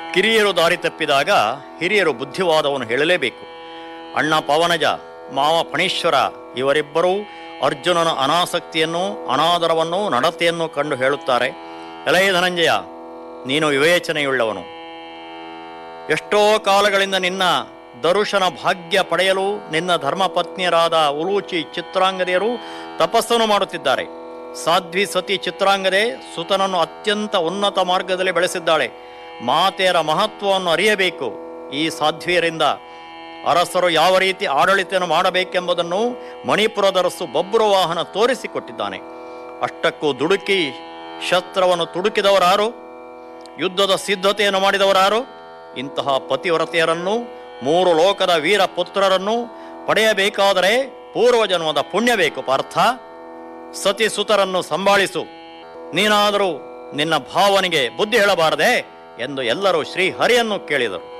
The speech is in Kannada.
ಕಿರಿಯರು ದಾರಿ ತಪ್ಪಿದಾಗ ಹಿರಿಯರು ಬುದ್ಧಿವಾದವನ್ನು ಹೇಳಲೇಬೇಕು ಅಣ್ಣ ಪವನಜ ಮಾವ ಫಣೀಶ್ವರ ಇವರಿಬ್ಬರೂ ಅರ್ಜುನನ ಅನಾಸಕ್ತಿಯನ್ನು ಅನಾದರವನ್ನು ನಡತೆಯನ್ನು ಕಂಡು ಹೇಳುತ್ತಾರೆ ಎಲೆಯ ಧನಂಜಯ ನೀನು ವಿವೇಚನೆಯುಳ್ಳವನು ಎಷ್ಟೋ ಕಾಲಗಳಿಂದ ನಿನ್ನ ದರುಶನ ಭಾಗ್ಯ ಪಡೆಯಲು ನಿನ್ನ ಧರ್ಮಪತ್ನಿಯರಾದ ಉಲೂಚಿ ಚಿತ್ರಾಂಗದೆಯರು ತಪಸ್ಸನ್ನು ಮಾಡುತ್ತಿದ್ದಾರೆ ಸಾಧ್ವಿ ಸತಿ ಚಿತ್ರಾಂಗದೆ ಸುತನನ್ನು ಅತ್ಯಂತ ಉನ್ನತ ಮಾರ್ಗದಲ್ಲಿ ಬೆಳೆಸಿದ್ದಾಳೆ ಮಾತೆಯರ ಮಹತ್ವವನ್ನು ಅರಿಯಬೇಕು ಈ ಸಾಧ್ವಿಯರಿಂದ ಅರಸರು ಯಾವ ರೀತಿ ಆಡಳಿತವನ್ನು ಮಾಡಬೇಕೆಂಬುದನ್ನು ಮಣಿಪುರದರಸು ಬಬ್ಬುರ ವಾಹನ ತೋರಿಸಿಕೊಟ್ಟಿದ್ದಾನೆ ಅಷ್ಟಕ್ಕೂ ದುಡುಕಿ ಶಸ್ತ್ರವನ್ನು ತುಡುಕಿದವರಾರು ಯುದ್ಧದ ಸಿದ್ಧತೆಯನ್ನು ಮಾಡಿದವರಾರು ಇಂತಹ ಪತಿವ್ರತೆಯರನ್ನು ಮೂರು ಲೋಕದ ವೀರ ಪುತ್ರರನ್ನು ಪಡೆಯಬೇಕಾದರೆ ಪೂರ್ವಜನ್ಮದ ಪುಣ್ಯ ಬೇಕು ಪಾರ್ಥ ಸತಿ ಸುತರನ್ನು ಸಂಭಾಳಿಸು ನೀನಾದರೂ ನಿನ್ನ ಭಾವನಿಗೆ ಬುದ್ಧಿ ಹೇಳಬಾರದೆ ಎಂದು ಎಲ್ಲರೂ ಶ್ರೀಹರಿಯನ್ನು ಕೇಳಿದರು